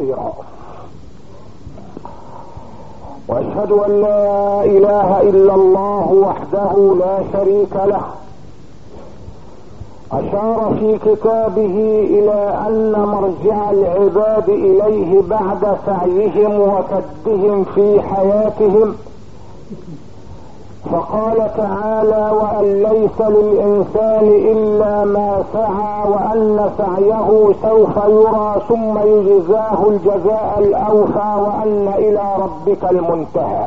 كثيرا واشهد ان لا اله الا الله وحده لا شريك له اشار في كتابه الى ان مرجع العباد اليه بعد سعيهم وكدهم في حياتهم فقال تعالى وان ليس للانسان الا ما سعى وان سعيه سوف يرى ثم يجزاه الجزاء الاوفى وان الى ربك المنتهى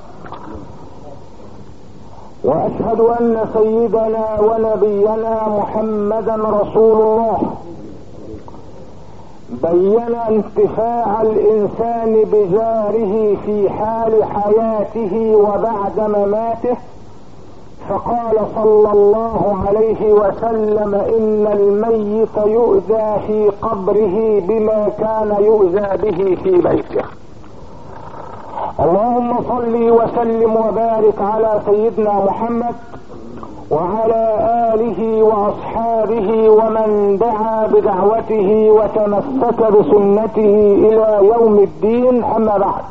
واشهد ان سيدنا ونبينا محمدا رسول الله بين انتفاع الانسان بجاره في حال حياته وبعد مماته فقال صلى الله عليه وسلم ان الميت يؤذى في قبره بما كان يؤذى به في بيته اللهم صل وسلم وبارك على سيدنا محمد وعلى آله وأصحابه ومن دعا بدعوته وتمسك بسنته إلى يوم الدين أما بعد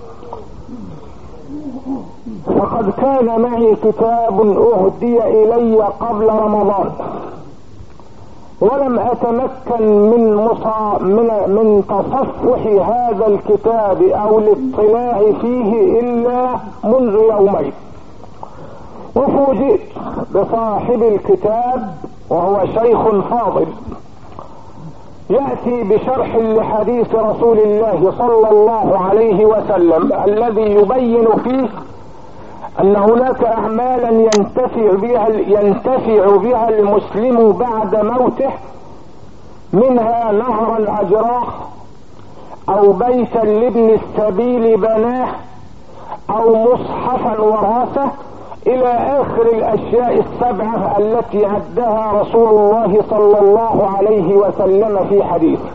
فقد كان معي كتاب أهدي إلي قبل رمضان ولم أتمكن من مصا من من تصفح هذا الكتاب أو الاطلاع فيه إلا منذ يومين وفوجئت بصاحب الكتاب وهو شيخ فاضل يأتي بشرح لحديث رسول الله صلى الله عليه وسلم الذي يبين فيه ان هناك اعمالا ينتفع بها ينتفع بها المسلم بعد موته منها نهرا اجراه او بيتا لابن السبيل بناه او مصحفا ورثه الى اخر الاشياء السبعة التي عدها رسول الله صلى الله عليه وسلم في حديثه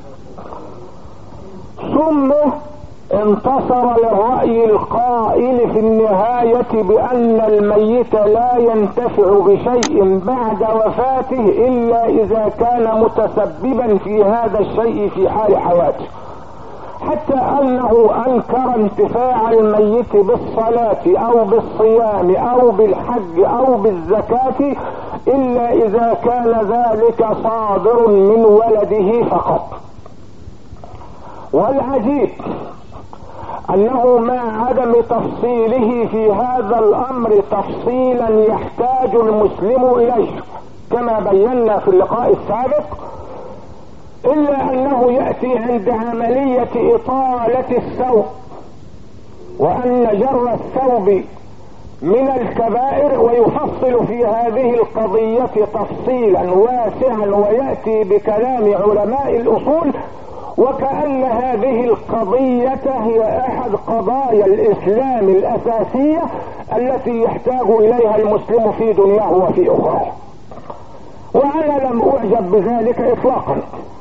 ثم انتصر للرأي القائل في النهاية بأن الميت لا ينتفع بشيء بعد وفاته إلا إذا كان متسببا في هذا الشيء في حال حياته حتى انه انكر انتفاع الميت بالصلاة او بالصيام او بالحج او بالزكاة الا اذا كان ذلك صادر من ولده فقط والعجيب انه مع عدم تفصيله في هذا الامر تفصيلا يحتاج المسلم اليه كما بينا في اللقاء السابق الا انه ياتي عند عملية اطالة الثوب وان جر الثوب من الكبائر ويفصل في هذه القضية تفصيلا واسعا ويأتي بكلام علماء الاصول وكأن هذه القضية هي احد قضايا الاسلام الاساسية التي يحتاج اليها المسلم في دنياه وفي اخرى وانا لم اعجب بذلك اطلاقا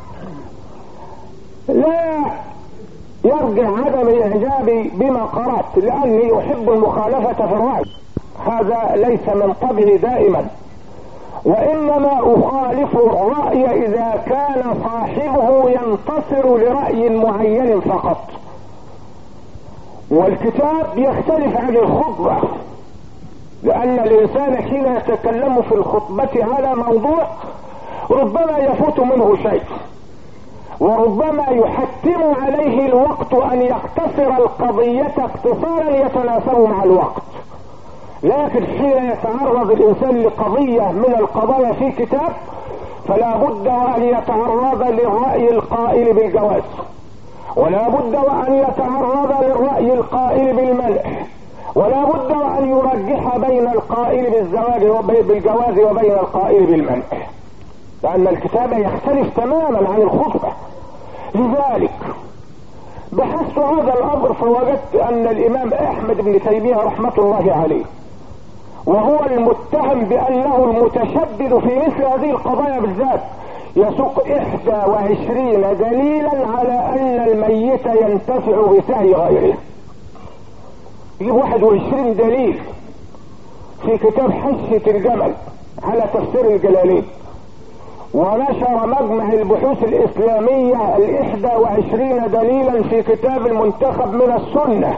لا يرجع عدم اعجابي بما قرأت لاني احب المخالفة في الرأي هذا ليس من طبعي دائما وانما اخالف الرأي اذا كان صاحبه ينتصر لرأي معين فقط والكتاب يختلف عن الخطبة لان الانسان حين يتكلم في الخطبة على موضوع ربما يفوت منه شيء وربما يحتم عليه الوقت ان يقتصر القضية اقتصارا يتناسب مع الوقت لكن حين يتعرض الانسان لقضية من القضايا في كتاب فلا بد وان يتعرض للرأي القائل بالجواز ولا بد وان يتعرض للرأي القائل بالمنع ولا بد وان يرجح بين القائل بالزواج بالجواز وبين القائل بالمنع لان الكتاب يختلف تماما عن الخطبة لذلك بحثت هذا الامر فوجدت ان الامام احمد بن تيمية رحمة الله عليه وهو المتهم بانه المتشدد في مثل هذه القضايا بالذات يسوق احدى وعشرين دليلا على ان الميت ينتفع بسعي غيره يجيب واحد وعشرين دليل في كتاب حشة الجمل على تفسير الجلالين ونشر مجمع البحوث الاسلامية الاحدى وعشرين دليلا في كتاب المنتخب من السنة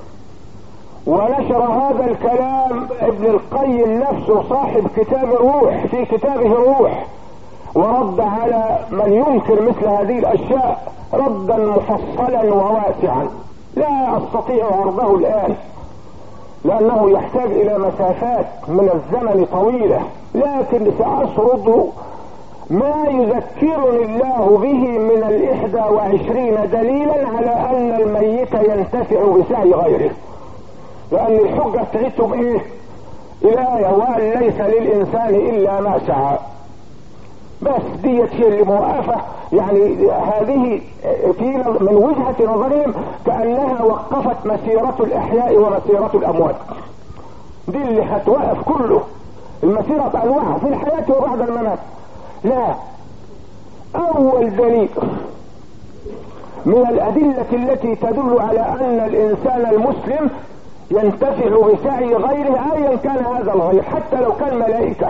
ونشر هذا الكلام ابن القيم نفسه صاحب كتاب الروح في كتابه الروح ورد على من ينكر مثل هذه الاشياء ردا مفصلا وواسعا لا استطيع عرضه الان لانه يحتاج الى مسافات من الزمن طويلة لكن ساسرد ما يذكرني الله به من الاحدى وعشرين دليلا على ان الميت ينتفع بسعي غيره لان الحجة بتاعتهم ايه الايه وان ليس للانسان الا ما سعى بس ديت هي اللي موقفة يعني هذه في من وجهة نظرهم كأنها وقفت مسيرة الأحياء ومسيرة الأموات دي اللي هتوقف كله المسيرة بأنواعها في الحياة وبعد الممات لا أول دليل من الأدلة التي تدل على أن الإنسان المسلم ينتفع بسعي غيره أيا كان هذا الغير حتى لو كان ملائكة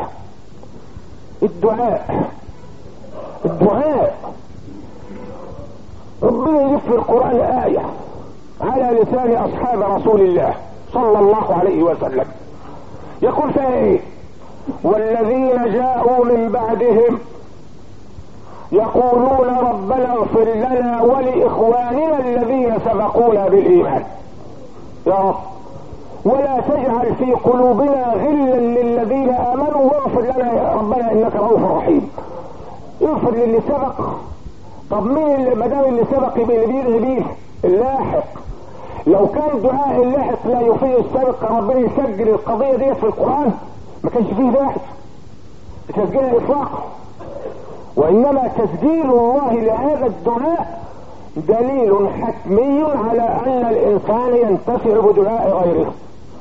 الدعاء الدعاء ربنا يجيب في القرآن آية على لسان أصحاب رسول الله صلى الله عليه وسلم يقول فيها ايه والذين جاءوا من بعدهم يقولون ربنا اغفر لنا ولإخواننا الذين سبقونا بالإيمان يا رب ولا تجعل في قلوبنا غلا للذين آمنوا واغفر لنا يا ربنا إنك رؤوف رحيم اغفر للي سبق طب مين اللي ما دام اللي سبق يبقى اللي بيدعي بيه اللاحق لو كان دعاء اللاحق لا يفيد السابق ربنا يسجل القضيه دي في القران ما كانش فيه داعي لتسجيل الاطلاق وانما تسجيل الله لهذا الدعاء دليل حتمي على ان الانسان ينتفع بدعاء غيره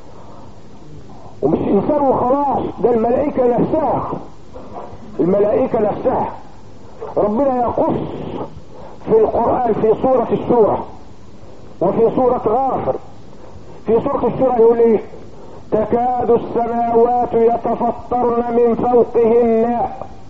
ومش انسان وخلاص ده الملائكه نفسها الملائكه نفسها ربنا يقص في القرآن في سورة الشورى وفي سورة غافر في سورة الشورى يقول ايه تكاد السماوات يتفطرن من فوقهن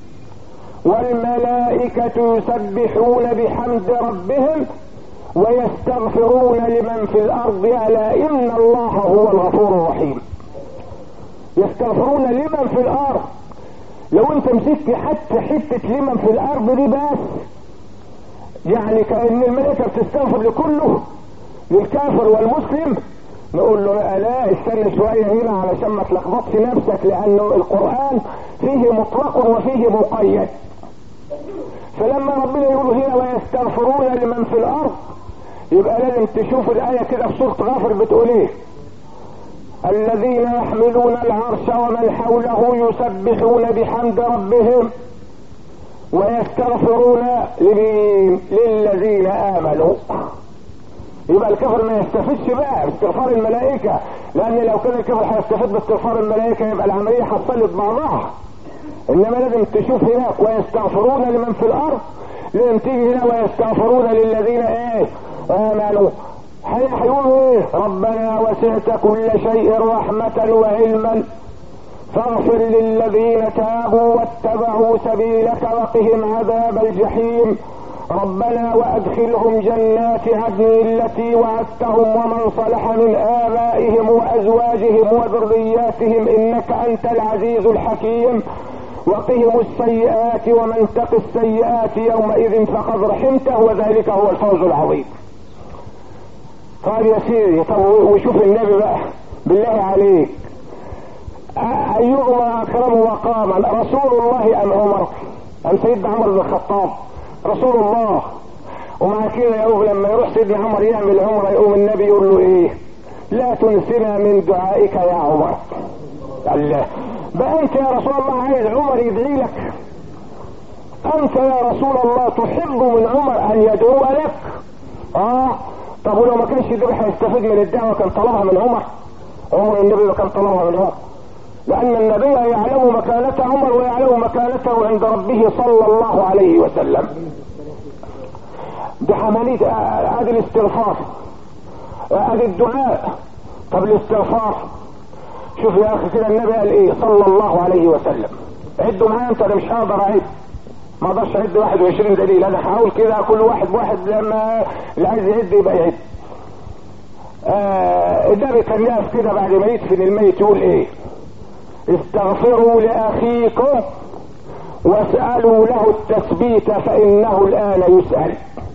والملائكة يسبحون بحمد ربهم ويستغفرون لمن في الارض الا ان الله هو الغفور الرحيم يستغفرون لمن في الارض لو انت مسكت حتى حتة لمن في الارض دي بس يعني كأن الملائكة بتستغفر لكله للكافر والمسلم نقول له لا استنى شوية هنا علشان ما تلخبطش نفسك لانه القرآن فيه مطلق وفيه مقيد فلما ربنا يقول هنا ويستغفرون لمن في الارض يبقى لازم تشوف الآية كده في سورة غافر بتقول ايه الذين يحملون العرش ومن حوله يسبحون بحمد ربهم ويستغفرون لمين للذين امنوا يبقى الكفر ما يستفدش بقى باستغفار الملائكة لان لو كان الكفر هيستفيد باستغفار الملائكة يبقى العملية حصلت بعضها انما لازم تشوف هناك ويستغفرون لمن في الارض لازم تيجي هنا ويستغفرون للذين ايه امنوا هيقولوا ايه ربنا وسعت كل شيء رحمة وعلما فاغفر للذين تابوا واتبعوا سبيلك وقهم عذاب الجحيم ربنا وادخلهم جنات عدن التي وعدتهم ومن صلح من ابائهم وازواجهم وذرياتهم انك انت العزيز الحكيم وقهم السيئات ومن تق السيئات يومئذ فقد رحمته وذلك هو الفوز العظيم قال يا سيدي طب وشوف النبي بقى بالله عليك ايهما اكرم مقاما رسول الله ام عمر ام سيدنا عمر بن الخطاب رسول الله ومع كده يقول لما يروح سيدنا عمر يعمل عمره يقوم النبي يقول له ايه لا تنسنا من دعائك يا عمر الله بقى انت يا رسول الله عايز عمر يدعي لك انت يا رسول الله تحب من عمر ان يدعو لك اه طب ولو ما كانش يدعو هيستفيد من الدعوه كان طلبها من عمر عمر النبي ما كان طلبها من عمر لأن النبي يعلم مكانة عمر ويعلم مكانته عند ربه صلى الله عليه وسلم دي عملية ادي الاستغفار ادي الدعاء طب الاستغفار شوف يا اخي كده النبي قال ايه صلى الله عليه وسلم عدوا معايا انت انا مش هقدر اعد ما اقدرش اعد 21 دليل انا هقول كده كل واحد واحد لما اللي عايز يعد يبقى يعد آه النبي كان يقف كده بعد ما يدفن الميت يقول ايه استغفروا لاخيكم واسألوا له التثبيت فانه الان يسأل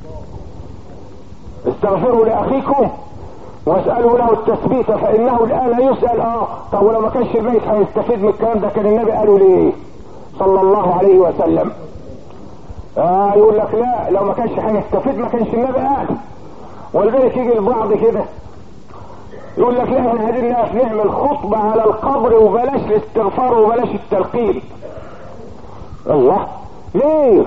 استغفروا لاخيكم واسألوا له التثبيت فانه الان يسأل اه طب ولو ما كانش الميت هيستفيد من الكلام ده كان النبي قالوا ليه صلى الله عليه وسلم اه يقول لك لا لو ما كانش هيستفيد ما كانش النبي قال ولذلك يجي البعض كده يقول لك لا احنا عايزين نقف نعمل خطبة على القبر وبلاش الاستغفار وبلاش التلقين الله ليه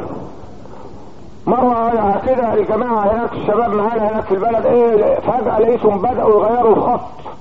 مرة كده الجماعة هناك الشباب معانا هناك في البلد ايه فجأة لقيتهم بدأوا يغيروا الخط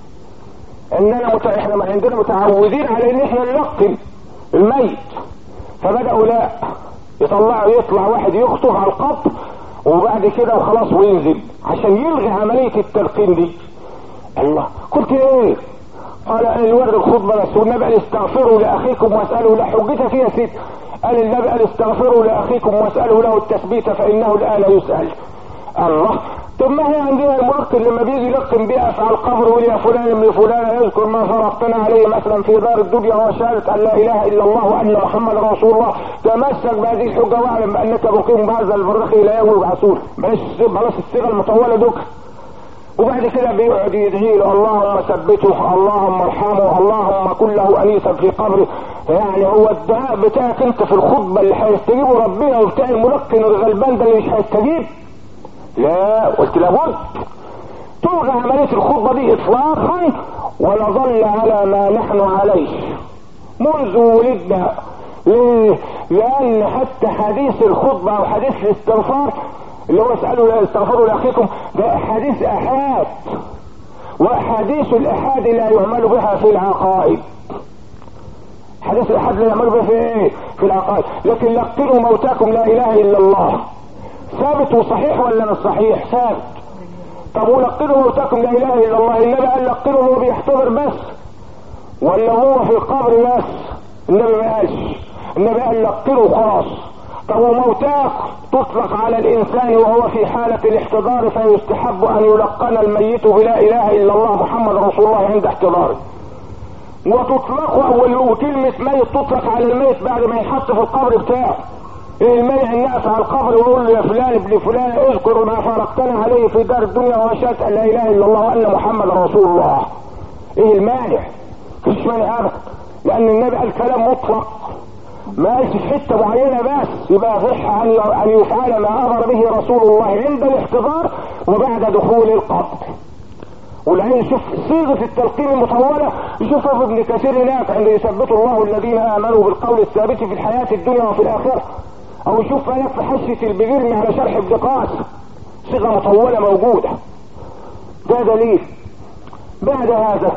اننا مت... احنا عندنا متعودين على ان احنا نلقن الميت فبدأوا لا يطلعوا يطلع واحد يخطب على القبر وبعد كده وخلاص وينزل عشان يلغي عملية التلقين دي الله قلت ايه قال انا الورد الخطبة بس والنبي قال استغفروا لاخيكم واسألوا لا حجتها فيها ست قال النبي قال استغفروا لاخيكم واسألوا له التثبيت فانه الان يسأل الله طب ما هي عندنا الملقن لما بيجي يلقن بيقف على القبر ويقول يا فلان ابن فلان يذكر ما فرضتنا عليه مثلا في دار الدنيا وشهادة ان لا اله الا الله وان محمد رسول الله تمسك بهذه الحجة واعلم بانك مقيم بهذا البرزخ الى يوم يبعثون بلاش بلاش الصيغة المطولة دوك وبعد كده بيقعد يدعي له اللهم ثبته اللهم ارحمه اللهم كن له انيسا في قبره يعني هو الدعاء بتاعك انت في الخطبه اللي هيستجيبه ربنا وبتاع الملقن الغلبان ده اللي مش هيستجيب لا قلت لابد تلغى عمليه الخطبه دي اطلاقا ونظل على ما نحن عليه منذ ولدنا ليه؟ لان حتى حديث الخطبه او حديث الاستغفار اللي هو اسألوا استغفروا لاخيكم ده احاديث احاد واحاديث الاحاد لا يعمل بها في العقائد حديث الاحاد لا يعمل بها في ايه في العقائد لكن لقنوا موتاكم لا اله الا الله ثابت وصحيح ولا مش صحيح ثابت طب ولقنوا موتاكم لا اله الا الله النبي قال لقنوا وهو بيحتضر بس ولا هو في القبر بس النبي ما قالش النبي قال لقنوا خلاص طب وموتاك تطلق على الانسان وهو في حالة الاحتضار فيستحب ان يلقن الميت بلا اله الا الله محمد رسول الله عند احتضاره وتطلق وكلمة ميت تطلق على الميت بعد ما يحط في القبر بتاعه ايه المانع الناس على القبر ويقول له يا فلان ابن فلان اذكر ما فارقتنا عليه في دار الدنيا وشهدت ان لا اله الا الله وان محمد رسول الله ايه المانع مفيش مانع ابدا لان النبي قال كلام مطلق ما قالش في حته معينه بس يبقى صح ان ان يفعل ما امر به رسول الله عند الاحتضار وبعد دخول القبر والعين يشوف صيغه التلقين المطوله يشوفها في ابن كثير هناك عند يثبت الله الذين امنوا بالقول الثابت في الحياه الدنيا وفي الاخره او يشوف هناك في حشيه البجرمي على شرح ابن قاس صيغه مطوله موجوده ده دليل بعد هذا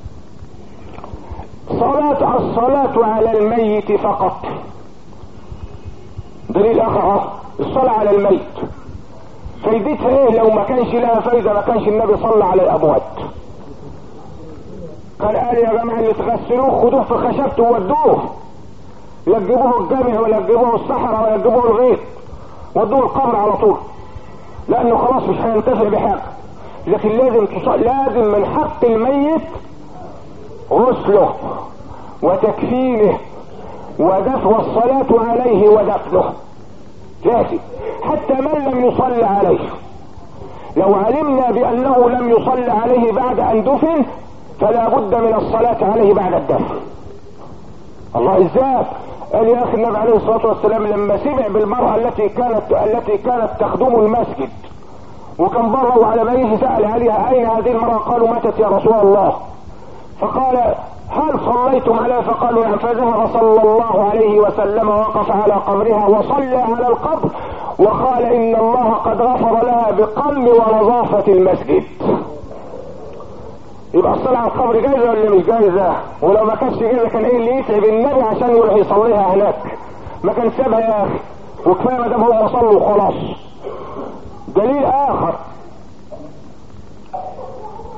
صلاة الصلاة على الميت فقط دليل اخر الصلاة على الميت فايدتها ايه لو ما كانش لها فايدة ما كانش النبي صلى على الاموات قال قال يا جماعة اللي تغسلوه خدوه في خشبته وودوه لا تجيبوه الجامع ولا تجيبوه الصحراء ولا تجيبوه الغيط ودوه القبر على طول لانه خلاص مش هينتفع بحاجة لكن لازم تصل... لازم من حق الميت غسله وتكفينه ودفع والصلاة عليه ودفنه لازم حتى من لم يصل عليه لو علمنا بأنه لم يصل عليه بعد أن دفن فلا بد من الصلاة عليه بعد الدفن الله ازاي قال يا اخي النبي عليه الصلاة والسلام لما سمع بالمرأة التي كانت التي كانت تخدم المسجد وكان بره وعلى ما يجي سأل عليها اين هذه المرأة قالوا ماتت يا رسول الله فقال هل صليتم عليها فقالوا نعم فذهب صلى الله عليه وسلم وقف على قبرها وصلى على القبر وقال ان الله قد غفر لها بقم ونظافة المسجد يبقى الصلاة على القبر جايزة ولا مش جايزة ولو ما كانش جايزة كان ايه اللي يتعب النبي عشان يروح يصليها هناك ما كان سابها يا اخي وكفايه ما دام هم صلوا وخلاص دليل اخر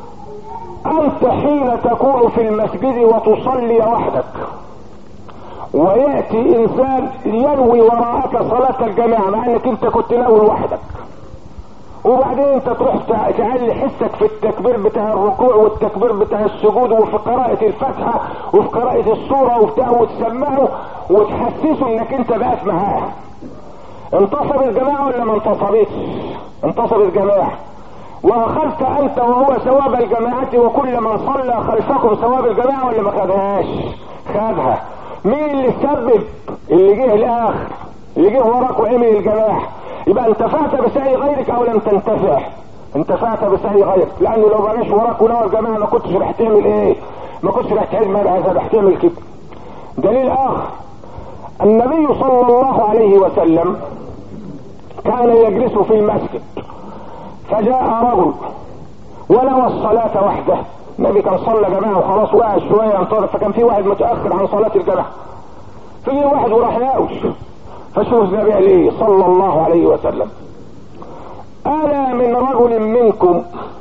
انت حين تكون في المسجد وتصلي وحدك ويأتي انسان ينوي وراءك صلاة الجماعة مع انك انت كنت ناوي لوحدك وبعدين انت تروح تعلي حسك في التكبير بتاع الركوع والتكبير بتاع السجود وفي قراءة الفاتحة وفي قراءة السورة وبتاع وتسمعه وتحسسه انك انت بقت معاه انتصر الجماعة ولا ما انتصرتش انتصر الجماعة واخذت انت وهو ثواب الجماعة وكل من صلى خلفكم ثواب الجماعة ولا ما خدهاش خدها مين اللي سبب اللي جه الاخر اللي جه وراك وعمل الجماعة يبقى انتفعت بسعي غيرك او لم تنتفع انتفعت بسعي غيرك لانه لو بلاش وراك ونوى الجماعة ما كنتش رح تعمل ايه ما كنتش رح تعمل هذا رح تعمل كده دليل اخر النبي صلى الله عليه وسلم كان يجلس في المسجد فجاء رجل ونوى الصلاة وحده النبي كان صلى جماعة وخلاص وقع شوية ينتظر فكان في واحد متأخر عن صلاة الجماعة فجي واحد وراح ياوش فشوف النبي قال ايه صلى الله عليه وسلم ألا من رجل منكم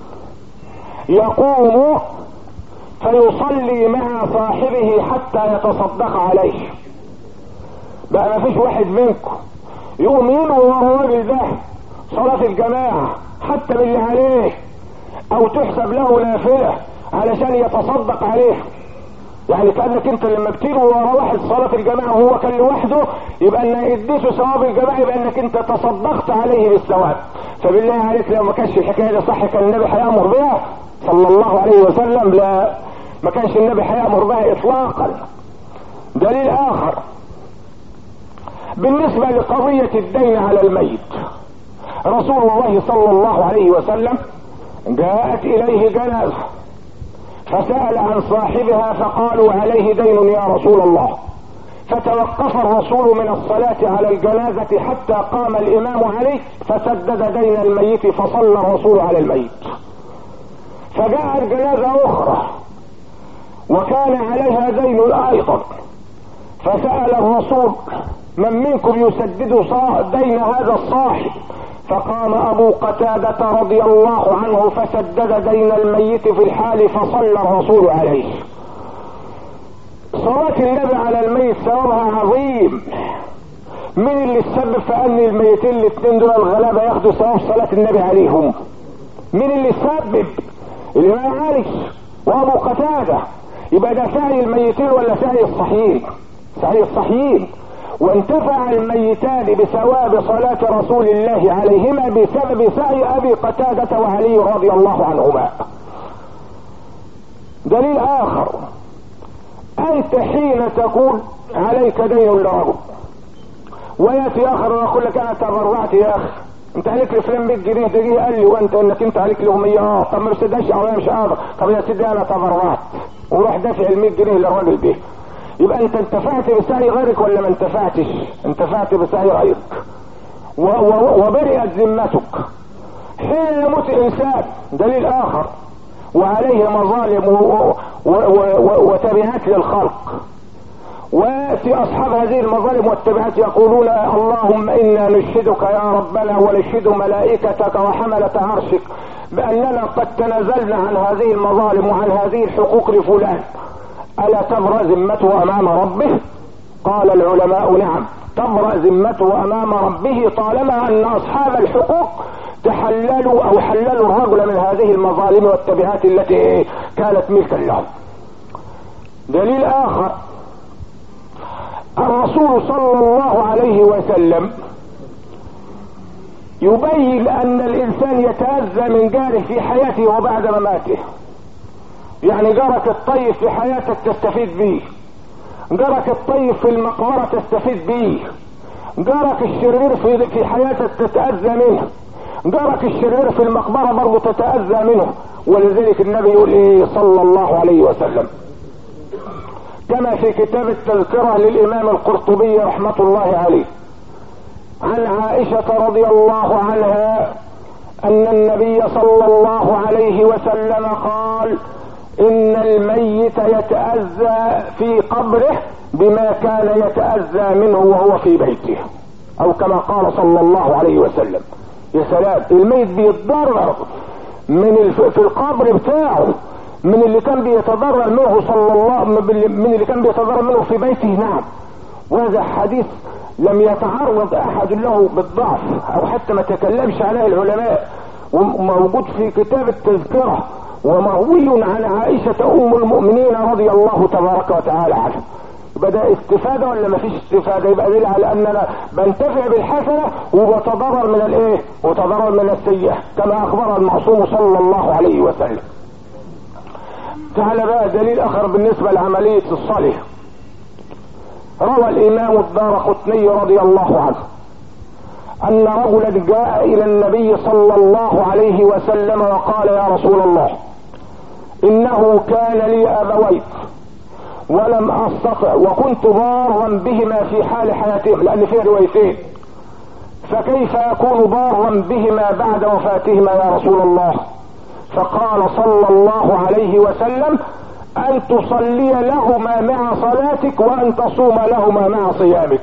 يقوم فيصلي مع صاحبه حتى يتصدق عليه بقى ما فيش واحد منكم يقوم ينوي ورا الراجل ده صلاة الجماعة حتى باللي عليه او تحسب له نافلة علشان يتصدق عليه يعني كانك انت لما بتيجي ورا واحد صلاه الجماعه وهو كان لوحده يبقى ان اديته ثواب الجماعه يبقى انك انت تصدقت عليه بالثواب فبالله عليك لو ما كانش الحكايه دي صح كان النبي هيامر بها صلى الله عليه وسلم لا ما كانش النبي هيامر بها اطلاقا دليل اخر بالنسبه لقضيه الدين على الميت رسول الله صلى الله عليه وسلم جاءت اليه جنازه فسأل عن صاحبها فقالوا عليه دين يا رسول الله فتوقف الرسول من الصلاة على الجنازة حتى قام الإمام عليه فسدد دين الميت فصلى الرسول على الميت فجاءت جنازة أخرى وكان عليها دين أيضا فسأل الرسول من منكم يسدد دين هذا الصاحب فقام ابو قتادة رضي الله عنه فسدد دين الميت في الحال فصلى الرسول عليه صلاة النبي على الميت ثوابها عظيم مين اللي تسبب في ان الميتين الاثنين دول الغلابة ياخدوا ثواب صلاة النبي عليهم مين اللي سبب الامام علي وابو قتادة يبقى ده سعي الميتين ولا سعي الصحيين سعي الصحيين وانتفع الميتان بثواب صلاة رسول الله عليهما بسبب سعي ابي قتادة وعلي رضي الله عنهما دليل اخر انت حين تقول عليك دين لرجل وياتي اخر ويقول لك انا تبرعت يا اخي انت عليك لي فلان 100 جنيه ده جه قال لي وانت انك انت عليك له 100 اه طب ما بسدهاش او مش قادر طب يا سيدي انا تبرعت وروح دافع ال 100 جنيه للراجل ده يبقى انت انتفعت بسعي غيرك ولا ما انتفعتش انتفعت بسعي غيرك وبرئت ذمتك حين يموت انسان دليل اخر وعليه مظالم وتبعات للخلق وياتي اصحاب هذه المظالم والتبعات يقولون اللهم انا نشهدك يا ربنا ونشهد ملائكتك وحملة عرشك باننا قد تنازلنا عن هذه المظالم وعن هذه الحقوق لفلان الا تبرأ ذمته امام ربه قال العلماء نعم تبرأ ذمته امام ربه طالما ان اصحاب الحقوق تحللوا او حللوا الرجل من هذه المظالم والتبعات التي كانت ملكا لهم دليل اخر الرسول صلى الله عليه وسلم يبين ان الانسان يتأذى من جاره في حياته وبعد مماته يعني جارك الطيب في حياتك تستفيد بيه جارك الطيب في المقبرة تستفيد بيه جارك الشرير في في حياتك تتأذى منه جارك الشرير في المقبرة برضه تتأذى منه ولذلك النبي يقول ايه صلى الله عليه وسلم كما في كتاب التذكرة للامام القرطبي رحمة الله عليه عن عائشة رضي الله عنها ان النبي صلى الله عليه وسلم قال ان الميت يتأذى في قبره بما كان يتأذى منه وهو في بيته او كما قال صلى الله عليه وسلم يا سلام الميت بيتضرر من الف... في القبر بتاعه من اللي كان بيتضرر منه صلى الله من اللي كان بيتضرر منه في بيته نعم وهذا حديث لم يتعرض احد له بالضعف او حتى ما تكلمش عليه العلماء وموجود في كتاب التذكرة ومروي عن عائشة ام المؤمنين رضي الله تبارك وتعالى عنها يبقى ده استفادة ولا ما فيش استفادة يبقى دليل على اننا بنتفع بالحسنة وبتضرر من الايه وتضرر من السيئة كما اخبر المعصوم صلى الله عليه وسلم تعالى بقى دليل اخر بالنسبة لعملية الصالح روى الامام الدار قطني رضي الله عنه ان رجلا جاء الى النبي صلى الله عليه وسلم وقال يا رسول الله انه كان لي ابوين ولم استطع وكنت ضارا بهما في حال حياتهم لان فيها روايتين فكيف يكون ضارا بهما بعد وفاتهما يا رسول الله فقال صلى الله عليه وسلم ان تصلي لهما مع صلاتك وان تصوم لهما مع صيامك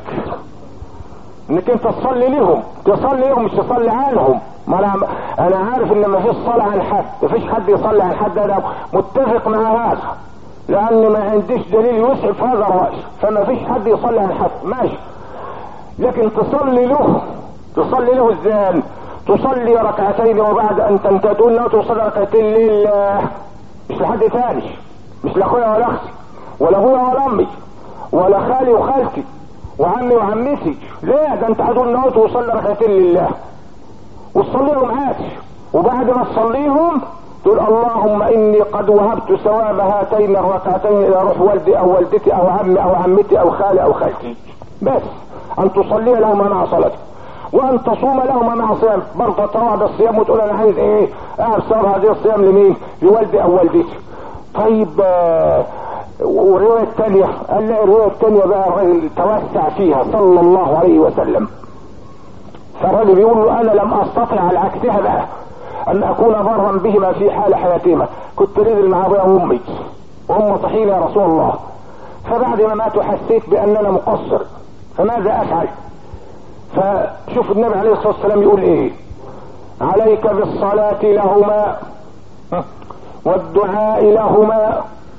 انك انت تصلي لهم تصلي لهم مش تصلي عنهم ما انا انا عارف ان ما فيش صلاة عن حد ما فيش حد يصلي عن حد انا متفق مع هذا لان ما عنديش دليل يسعف هذا الرأي فما فيش حد يصلي عن حد ماشي لكن تصلي له تصلي له ازاي تصلي ركعتين وبعد ان تنتهي تقول له تصلي ركعتين لله مش لحد ثاني مش لاخويا ولا اختي ولا ابويا ولا امي ولا خالي وخالتي وعمي وعمتي ليه ده انت هتقول نوت وصلي ركعتين لله وتصليهم عادي وبعد ما تصليهم تقول اللهم اني قد وهبت ثواب هاتين الركعتين الى روح والدي او والدتي او عمي او عمتي او خالي او خالتي بس ان تصلي لهما مع صلاتك وان تصوم لهما مع صيام برضه تراعى الصيام وتقول انا عايز ايه اعرف ثواب هذه الصيام لمين لوالدي او والدتي طيب آه والرواية الثانية قال لا الرواية الثانية بقى الراجل توسع فيها صلى الله عليه وسلم فالراجل بيقول له انا لم استطع على عكسها بقى ان اكون برا بهما في حال حياتهما كنت نزل مع ابويا وامي وهم صحيح يا رسول الله فبعد ما ماتوا حسيت باننا مقصر فماذا افعل فشوف النبي عليه الصلاة والسلام يقول ايه عليك بالصلاة لهما والدعاء لهما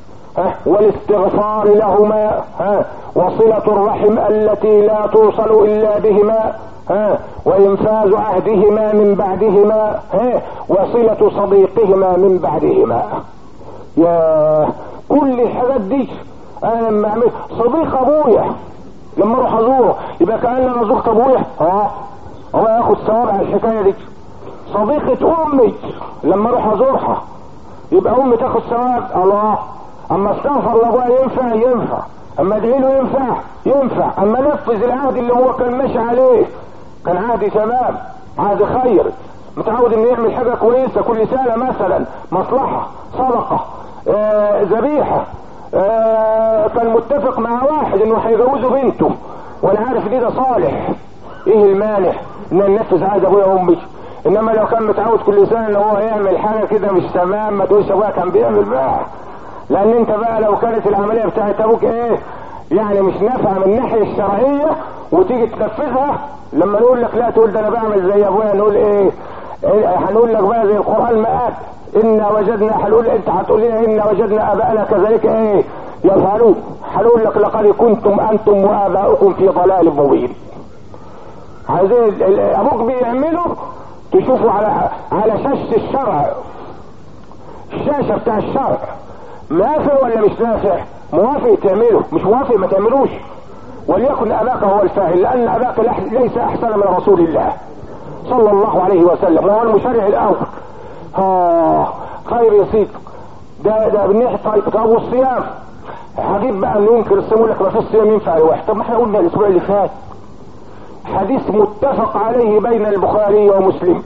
والاستغفار لهما وصلة الرحم التي لا توصل الا بهما وانفاذ عهدهما من بعدهما وصلة صديقهما من بعدهما يا كل الحاجات دي انا لما اعمل صديق ابويا لما اروح ازوره يبقى كان انا زرت ابويا اه هو ياخد ثواب على الحكايه دي صديقة امي لما اروح ازورها يبقى امي تاخد ثواب الله اما استغفر لابويا ينفع ينفع اما ادعي له ينفع ينفع اما نفذ العهد اللي هو كان ماشي عليه كان عهد تمام عهد خير متعود انه يعمل حاجه كويسه كل سنه مثلا مصلحه صدقه ذبيحه آه كان متفق مع واحد انه هيجوزه بنته وانا عارف ان ده صالح ايه المانع ان ننفذ عهد ابويا وامي انما لو كان متعود كل سنه ان هو يعمل حاجه كده مش تمام ما تقولش ابويا كان بيعمل بقى لان انت بقى لو كانت العمليه بتاعت ابوك ايه يعني مش نافعه من الناحيه الشرعيه وتيجي تنفذها لما نقول لك لا تقول ده انا بعمل زي ابويا نقول ايه, إيه هنقول لك بقى زي القران ما قال إنا وجدنا هنقول انت هتقول لنا إنا وجدنا اباءنا كذلك ايه يفعلون هنقول لك لقد كنتم انتم واباؤكم في ضلال مبين عايزين ابوك بيعمله تشوفوا على على شاشة الشرع الشاشة بتاع الشرع نافع ولا مش نافع موافق تعمله مش موافق ما تعملوش وليكن اباك هو الفاعل لان اباك ليس احسن من رسول الله صلى الله عليه وسلم وهو المشرع الاول اه خير يا سيدي ده ده بالناحيه طيب طب والصيام هجيب بقى انه ينكر الصيام يقول لك ما فيش صيام ينفع لواحد طب ما احنا قلنا الاسبوع اللي فات حديث متفق عليه بين البخاري ومسلم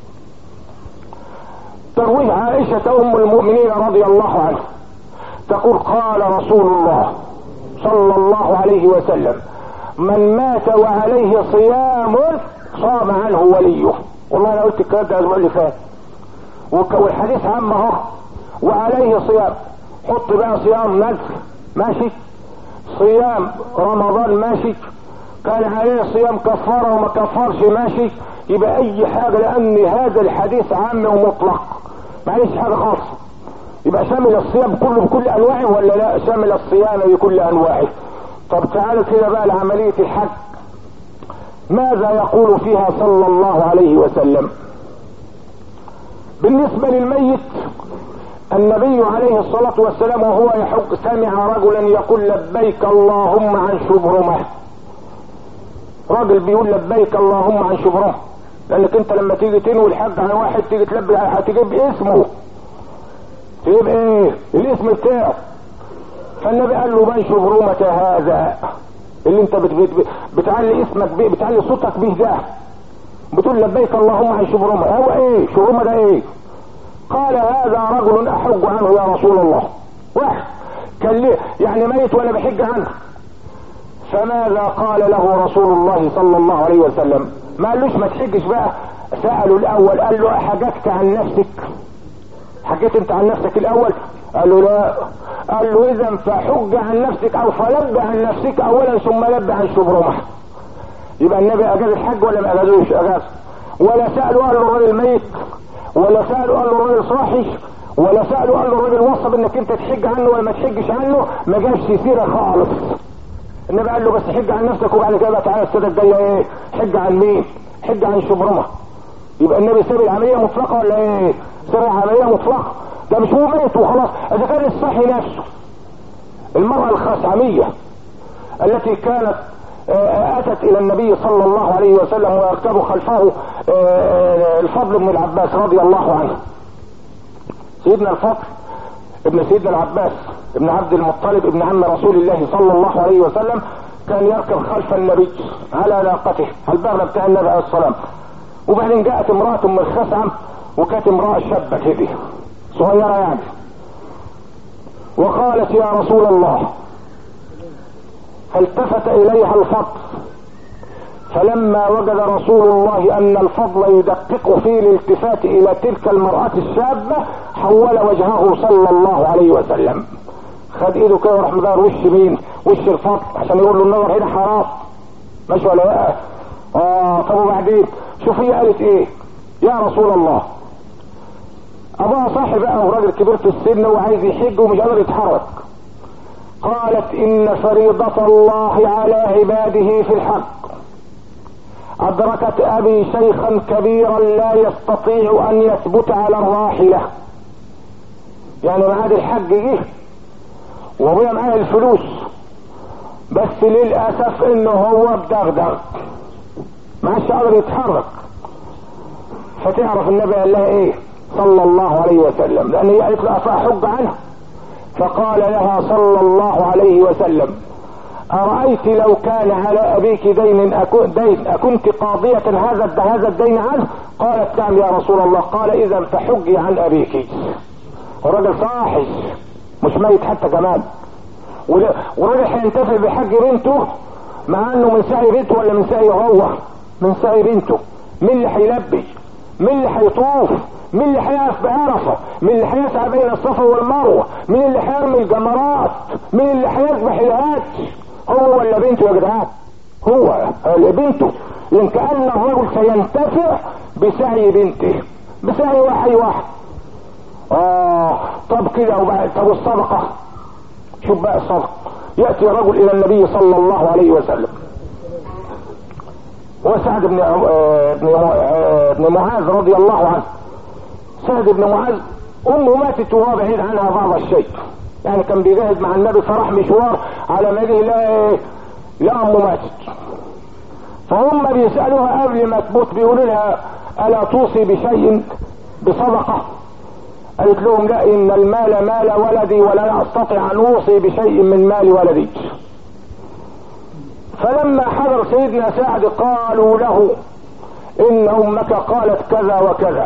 ترويه عائشة ام المؤمنين رضي الله عنها تقول قال رسول الله صلى الله عليه وسلم من مات وعليه صيام صام عنه وليه والله انا قلت الكلام ده الاسبوع اللي فات والحديث عام اهو وعليه صيام حط بقى صيام نذر ماشي صيام رمضان ماشي كان عليه صيام كفاره وما كفرش ماشي يبقى اي حاجه لان هذا الحديث عام ومطلق معلش حاجه خاصه يبقى شامل الصيام كله بكل انواعه ولا لا شامل الصيام بكل انواعه طب تعالوا كده بقى لعملية الحج ماذا يقول فيها صلى الله عليه وسلم بالنسبة للميت النبي عليه الصلاة والسلام وهو يحج سمع رجلا يقول لبيك اللهم عن شبرمة راجل بيقول لبيك اللهم عن شبرمة لانك انت لما تيجي تنوي الحج على واحد تيجي تلبي هتجيب اسمه تجيب ايه الاسم بتاعه فالنبي قال له من شبرمة هذا اللي انت بت بت بتعلي اسمك بيه بتعلي صوتك بيه ده بتقول لبيك اللهم عن شبرمة هو ايه شبرمة ده ايه قال هذا رجل احج عنه يا رسول الله واحد كان ليه يعني ميت وانا بحج عنه فماذا قال له رسول الله صلى الله عليه وسلم ما قالوش ما تحجش بقى سأله الاول قال له حججت عن نفسك حجيت انت عن نفسك الاول قال له لا قال له اذا فحج عن نفسك او فلب عن نفسك اولا ثم لب عن شبرمه يبقى النبي اجاز الحج ولا ما اجازوش اجاز ولا سأله قال له الراجل ميت ولا سأله قال له الراجل صاحي ولا سأله قال له الراجل وصف انك انت تحج عنه ولا ما تحجش عنه ما جابش سيرة خالص النبي قال له بس حج عن نفسك وبعد كده تعالى السنة الجاية ايه حج عن مين حج عن شبرمة يبقى النبي ساب العملية مطلقة ولا ايه ساب العملية مطلقة ده مش هو ميت وخلاص اذا كان الصحي نفسه المرأة الخصعمية التي كانت اتت الى النبي صلى الله عليه وسلم ويركب خلفه الفضل بن العباس رضي الله عنه سيدنا الفضل ابن سيدنا العباس ابن عبد المطلب ابن عم رسول الله صلى الله عليه وسلم كان يركب خلف النبي على ناقته على البغلة بتاع النبي عليه الصلاة وبعدين جاءت امرأة من الخسعم وكانت امرأة شابة كده صغيرة يعني وقالت يا رسول الله فالتفت اليها الفضل فلما وجد رسول الله ان الفضل يدقق في الالتفات الى تلك المرأة الشابة حول وجهه صلى الله عليه وسلم خد ايده كده وراح مدار وش مين وش الفضل عشان يقول له النظر هنا حرام ماشي ولا لا اه طب وبعدين شوف هي قالت ايه يا رسول الله ابوها صاحب بقى وراجل كبير في السن وعايز يحج ومش قادر يتحرك قالت ان فريضة الله على عباده في الحق ادركت ابي شيخا كبيرا لا يستطيع ان يثبت على الراحلة يعني معاد الحج جه وابويا معاه الفلوس بس للاسف انه هو بدغدغ ما عادش قادر يتحرك فتعرف النبي قال لها ايه صلى الله عليه وسلم لان هي قالت له افاحج عنه فقال لها صلى الله عليه وسلم أرأيت لو كان على أبيك دين أكن دين أكنت قاضية هذا هذا الدين عنه؟ قالت نعم يا رسول الله قال إذا فحجي عن أبيك. الراجل صاحي مش ميت حتى كمان. والراجل هينتفع بحج بنته مع انه من سعي بنته ولا من سعي هو؟ من سعي بنته. مين اللي هيلبي؟ مين اللي هيطوف؟ مين اللي هيقف بعرفه مين اللي هيسعى بين الصفا والمروه مين اللي هيرمي الجمرات مين اللي هيذبح الهات هو ولا بنته يا جدعان هو اللي بنته لان كان الرجل سينتفع بسعي بنته بسعي واحد واحد اه طب كده وبعد طب الصدقه شوف بقى الصدقه ياتي رجل الى النبي صلى الله عليه وسلم وسعد بن بن معاذ رضي الله عنه سعد بن معاذ امه ماتت وهو بعيد عنها بعض الشيء يعني كان بيجاهد مع النبي فراح مشوار على ما يجي لا لا امه ماتت فهم بيسالوها قبل ما تموت بيقولوا لها الا توصي بشيء بصدقه قالت لهم لا ان المال مال ولدي ولا استطيع ان اوصي بشيء من مال ولدي فلما حضر سيدنا سعد قالوا له ان امك قالت كذا وكذا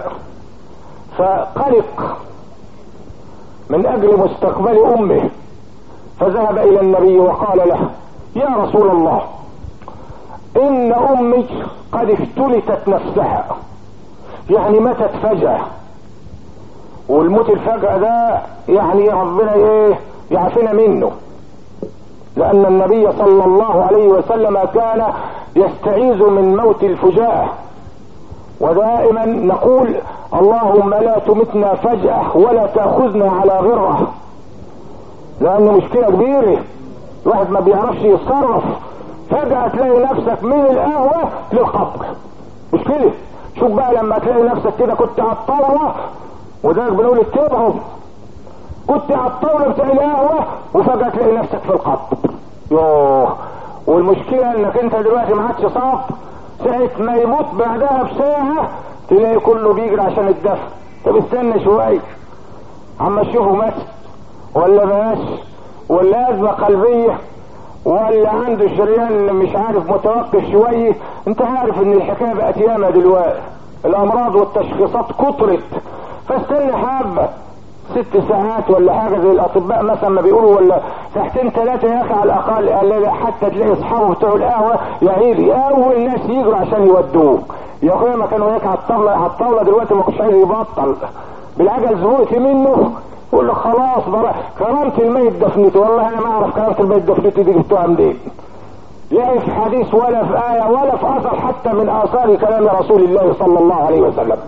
فقلق من اجل مستقبل امه فذهب الى النبي وقال له يا رسول الله ان امي قد افتلتت نفسها يعني ماتت فجأة والموت الفجأة ده يعني ربنا ايه يعافينا منه لان النبي صلى الله عليه وسلم كان يستعيذ من موت الفجاءة ودائما نقول اللهم لا تمتنا فجأة ولا تأخذنا على غرة لأنه مشكلة كبيرة واحد ما بيعرفش يتصرف فجأة تلاقي نفسك من القهوة للقبر مش كده شوف بقى لما تلاقي نفسك كده كنت على الطاولة وده بنقول اتبعوا كنت على الطاولة بتاع القهوة وفجأة تلاقي نفسك في القبر يوه والمشكلة انك انت دلوقتي ما عادش صعب ساعة ما يموت بعدها بساعة تلاقي كله بيجري عشان الدفن طب استنى شوية عما تشوفه مات ولا بلاش ولا أزمة قلبية ولا عنده شريان مش عارف متوقف شوية انت عارف ان الحكاية بقت ياما دلوقتي الامراض والتشخيصات كترت فاستنى حبة ست ساعات ولا حاجة زي الاطباء مثلا ما بيقولوا ولا ساعتين ثلاثة يا اخي على الاقل قال لا حتى تلاقي اصحابه بتوع القهوة يا عيني اول ناس يجروا عشان يودوه يا اخويا ما كانوا هيك على الطاولة على الطاولة دلوقتي ما كنتش عايز يبطل بالعجل زهقت منه يقول له خلاص بقى كرامة الميت دفنته والله انا ما اعرف كرامة الميت دفنته دي جبتوها منين لا في حديث ولا في آية ولا في أثر حتى من آثار كلام رسول الله صلى الله عليه وسلم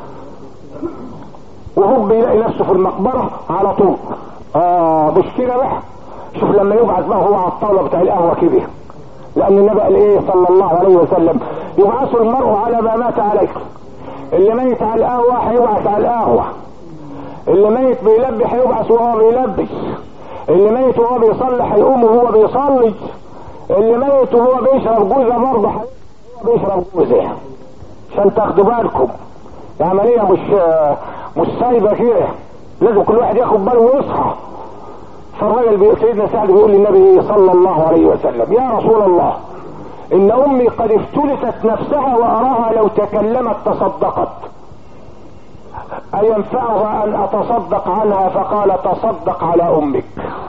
وهو بيلاقي نفسه في المقبرة على طول اه مشكلة بقى شوف لما يبعث بقى هو على الطاولة بتاع القهوة كده لأن النبي قال إيه صلى الله عليه وسلم يبعث المرء على ما مات عليه اللي ميت على القهوة هيبعث على القهوة اللي ميت بيلبي هيبعث وهو بيلبي اللي ميت وهو بيصلي هيقوم وهو بيصلي اللي ميت وهو بيشرب جوزة برضه هو بيشرب جوزة عشان تاخدوا بالكم العملية مش مش سايبة كده لازم كل واحد ياخد باله ويصحى فالراجل سيدنا سعد بيقول للنبي صلى الله عليه وسلم يا رسول الله ان امي قد افتلتت نفسها واراها لو تكلمت تصدقت اينفعها ان اتصدق عنها فقال تصدق على امك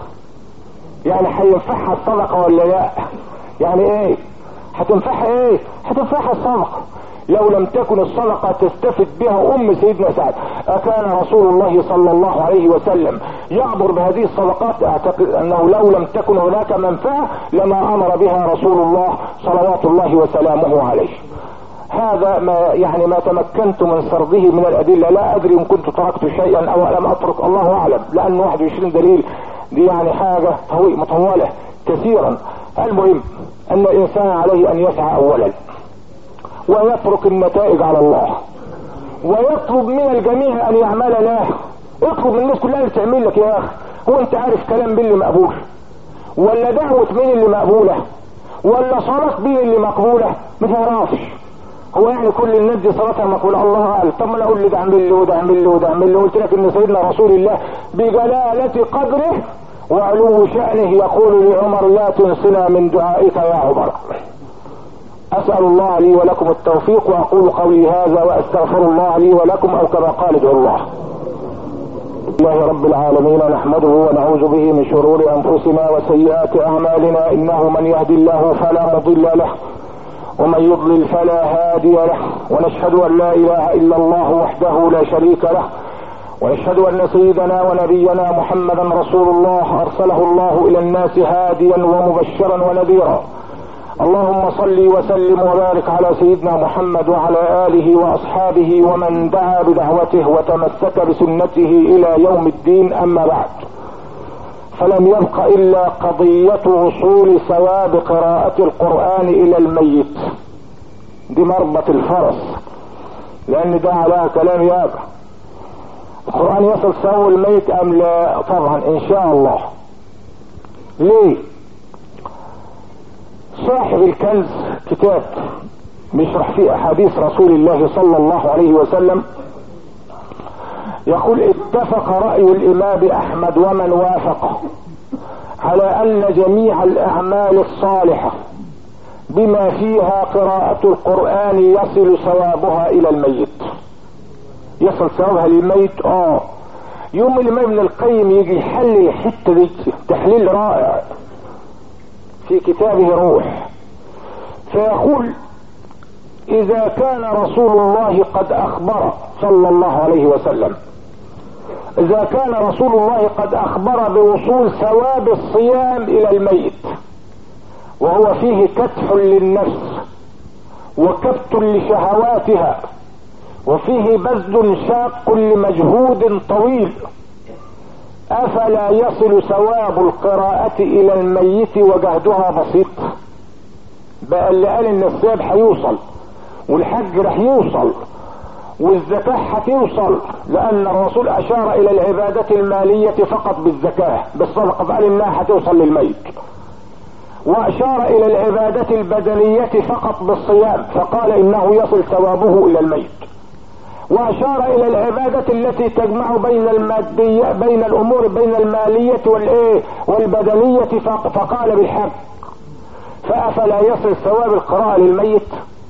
يعني هينفعها الصدقة ولا لا يعني ايه هتنفعها ايه هتنفعها الصدقة لو لم تكن الصدقة تستفد بها ام سيدنا سعد اكان رسول الله صلى الله عليه وسلم يعبر بهذه الصدقات اعتقد انه لو لم تكن هناك منفعة لما امر بها رسول الله صلوات الله وسلامه عليه هذا ما يعني ما تمكنت من سرده من الادله لا ادري ان كنت تركت شيئا او لم اترك الله اعلم لان 21 دليل دي يعني حاجه طويله مطوله كثيرا المهم ان الانسان عليه ان يسعى اولا ويترك النتائج على الله ويطلب من الجميع ان يعمل له اطلب من الناس كلها اللي تعمل لك يا اخي هو انت عارف كلام مين اللي مقبول ولا دعوة مين اللي مقبولة ولا صلاة مين اللي مقبولة ما تعرفش هو يعني كل الناس دي صلاتها مقبولة الله قال طب ما انا اقول لي ده اعمل له وده اعمل له وده اعمل له قلت لك ان سيدنا رسول الله بجلالة قدره وعلو شأنه يقول لعمر لا تنسنا من دعائك يا عمر اسأل الله لي ولكم التوفيق واقول قولي هذا واستغفر الله لي ولكم او كما قال ادعو الله الله رب العالمين نحمده ونعوذ به من شرور انفسنا وسيئات اعمالنا انه من يهدي الله فلا مضل له ومن يضلل فلا هادي له ونشهد ان لا اله الا الله وحده لا شريك له ونشهد ان سيدنا ونبينا محمدا رسول الله ارسله الله الى الناس هاديا ومبشرا ونذيرا اللهم صل وسلم وبارك على سيدنا محمد وعلى اله واصحابه ومن دعا بدعوته وتمسك بسنته الى يوم الدين اما بعد فلم يبق الا قضية وصول ثواب قراءة القرآن الى الميت دي مربط الفرس لان ده عليها كلام يابا القرآن يصل ثواب الميت ام لا طبعا ان شاء الله ليه صاحب الكنز كتاب بيشرح فيه احاديث رسول الله صلى الله عليه وسلم يقول اتفق رأي الامام احمد ومن وافقه على ان جميع الاعمال الصالحة بما فيها قراءة القرآن يصل ثوابها الى الميت يصل ثوابها للميت اه يوم الامام ابن القيم يجي يحلل الحتة دي تحليل رائع في كتابه روح فيقول اذا كان رسول الله قد اخبر صلى الله عليه وسلم اذا كان رسول الله قد اخبر بوصول ثواب الصيام الى الميت وهو فيه كتف للنفس وكبت لشهواتها وفيه بذل شاق لمجهود طويل افلا يصل ثواب القراءة الى الميت وجهدها بسيط بقى اللي قال ان الصيام هيوصل والحج رح يوصل والزكاة هتوصل لان الرسول اشار الى العبادة المالية فقط بالزكاة بالصدقة فقال انها هتوصل للميت واشار الى العبادة البدنية فقط بالصيام فقال انه يصل ثوابه الى الميت واشار الى العبادة التي تجمع بين المادية بين الامور بين المالية والايه والبدنية فقال بالحق فافلا يصل ثواب القراءة للميت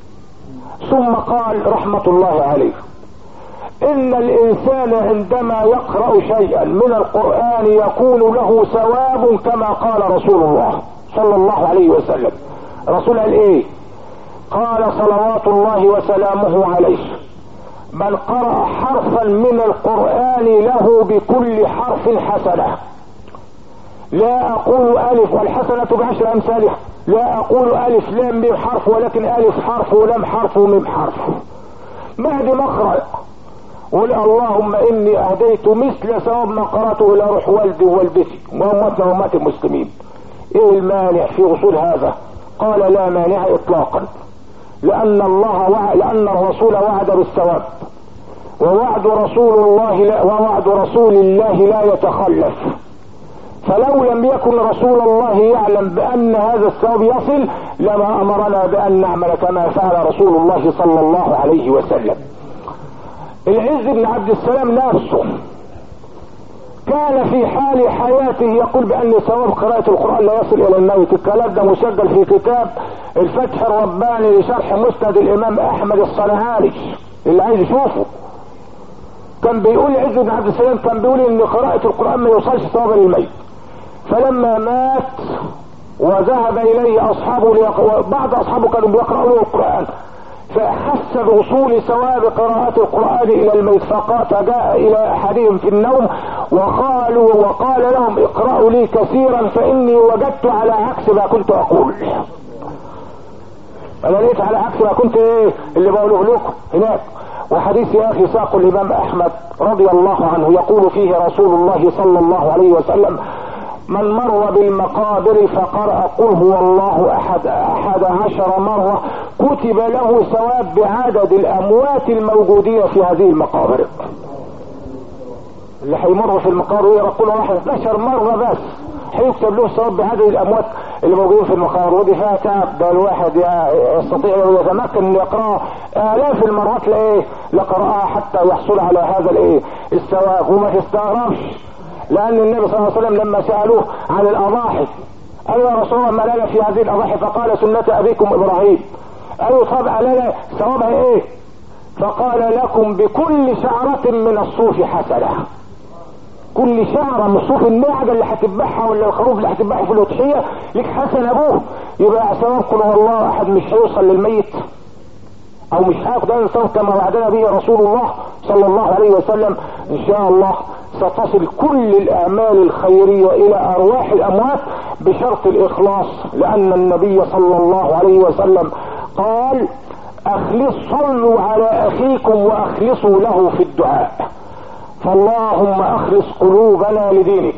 ثم قال رحمة الله عليه ان الانسان عندما يقرأ شيئا من القرآن يكون له ثواب كما قال رسول الله صلى الله عليه وسلم رسول قال ايه قال صلوات الله وسلامه عليه من قرأ حرفا من القرآن له بكل حرف حسنة لا اقول الف والحسنة بعشر امثالها لا اقول الف لام ميم حرف ولكن الف حرف ولام حرف وميم حرف بعد ما اقرأ قل اللهم اني اهديت مثل ثواب ما قرأته الى روح والدي ووالدتي وامتنا وامات المسلمين ايه المانع في وصول هذا قال لا مانع اطلاقا لان الله وعد لان الرسول وعد بالثواب ووعد رسول الله لا ووعد رسول الله لا يتخلف فلو لم يكن رسول الله يعلم بان هذا الثواب يصل لما امرنا بان نعمل كما فعل رسول الله صلى الله عليه وسلم العز بن عبد السلام نفسه كان في حال حياته يقول بان ثواب قراءة القرآن لا يصل الى الموت الكلام ده مسجل في كتاب الفتح الرباني لشرح مسند الامام احمد الصنعاني اللي عايز يشوفه كان بيقول عز بن عبد السلام كان بيقول ان قراءة القرآن ما يوصلش ثوابا للميت فلما مات وذهب اليه اصحابه ليق... بعض اصحابه كانوا بيقرأوا له القرآن فحس بوصول ثواب قراءة القرآن الى الميت فجاء الى احدهم في النوم وقالوا وقال لهم اقرأوا لي كثيرا فاني وجدت على عكس ما كنت اقول انا لقيت على عكس ما كنت ايه اللي بقوله لكم هناك وحديث يا اخي ساق الامام احمد رضي الله عنه يقول فيه رسول الله صلى الله عليه وسلم من مر بالمقابر فقرأ قل هو الله احد احد عشر مرة كتب له ثواب بعدد الاموات الموجودين في هذه المقابر اللي هيمر في المقابر يقرأ قل واحد 12 مرة بس هيكتب له ثواب بعدد الاموات اللي موجودين في المقابر ودي فيها تعب ده الواحد يستطيع يتمكن ان يقرأ الاف المرات لايه لقرأها حتى يحصل على هذا الايه الثواب وما تستغربش لان النبي صلى الله عليه وسلم لما سألوه عن الاضاحي قالوا يا رسول الله ما لنا في هذه الاضاحي فقال سنة ابيكم ابراهيم قالوا طب لنا ثوابها ايه فقال لكم بكل شعرة من الصوف حسنة كل شعرة من صوف النعجة اللي هتذبحها ولا الخروف اللي هتذبحه في الاضحية لك حسن ابوه يبقى ثواب قل والله احد مش هيوصل للميت او مش هياخد هذا الثواب كما وعدنا به رسول الله صلى الله عليه وسلم ان شاء الله ستصل كل الاعمال الخيرية الى ارواح الاموات بشرط الاخلاص لان النبي صلى الله عليه وسلم قال اخلص صلوا على اخيكم واخلصوا له في الدعاء فاللهم اخلص قلوبنا لدينك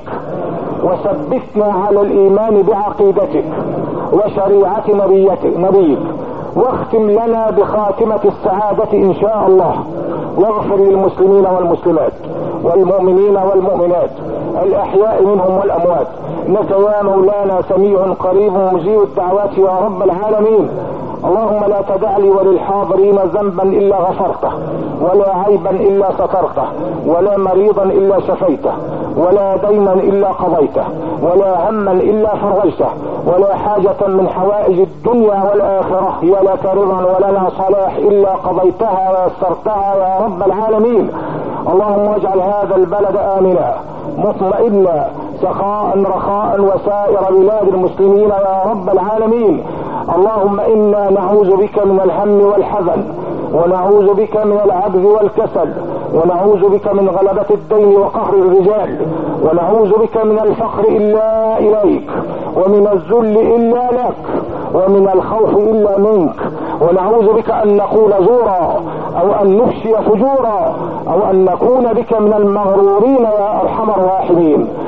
وثبتنا على الايمان بعقيدتك وشريعة نبيتك نبيك واختم لنا بخاتمة السعادة ان شاء الله واغفر للمسلمين والمسلمات والمؤمنين والمؤمنات الاحياء منهم والاموات انك يا مولانا سميع قريب مجيب الدعوات يا رب العالمين اللهم لا تدع لي وللحاضرين ذنبا الا غفرته ولا عيبا الا سترته ولا مريضا الا شفيته ولا دينا الا قضيته ولا هما الا فرجته ولا حاجة من حوائج الدنيا والاخرة هي لك رضا ولنا صلاح الا قضيتها ويسرتها يا رب العالمين اللهم اجعل هذا البلد امنا مطمئنا سخاء رخاء وسائر بلاد المسلمين يا رب العالمين اللهم انا نعوذ بك من الهم والحزن ونعوذ بك من العجز والكسل ونعوذ بك من غلبة الدين وقهر الرجال ونعوذ بك من الفقر الا اليك ومن الذل الا لك ومن الخوف الا منك ونعوذ بك ان نقول زورا او ان نفشي فجورا او ان نكون بك من المغرورين يا ارحم الراحمين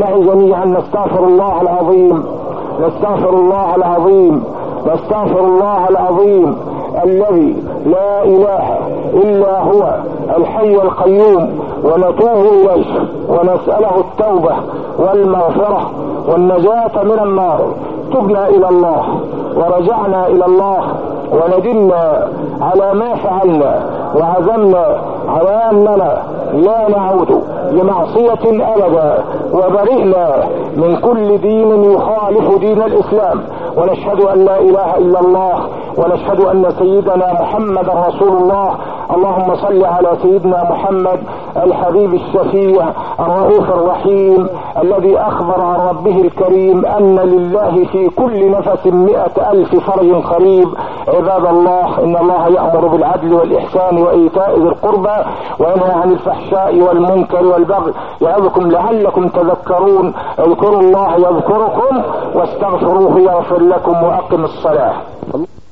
معي جميعا نستغفر الله العظيم نستغفر الله العظيم نستغفر الله العظيم الذي لا اله الا هو الحي القيوم ونتوب اليه ونسأله التوبة والمغفرة والنجاة من النار تبنا الى الله ورجعنا الى الله وندمنا على ما فعلنا وعزمنا على اننا لا نعود لمعصية ابدا وبرئنا من كل دين يخالف دين الاسلام ونشهد ان لا اله الا الله ونشهد ان سيدنا محمد رسول الله اللهم صل على سيدنا محمد الحبيب الشفيع الرؤوف الرحيم الذي اخبر عن ربه الكريم ان لله في كل نفس مئة الف فرج قريب عباد الله ان الله يأمر بالعدل والاحسان وايتاء ذي القربى وينهى عن الفحشاء والمنكر والبغي يعظكم لعلكم تذكرون اذكروا الله يذكركم واستغفروه يغفر لكم واقم الصلاة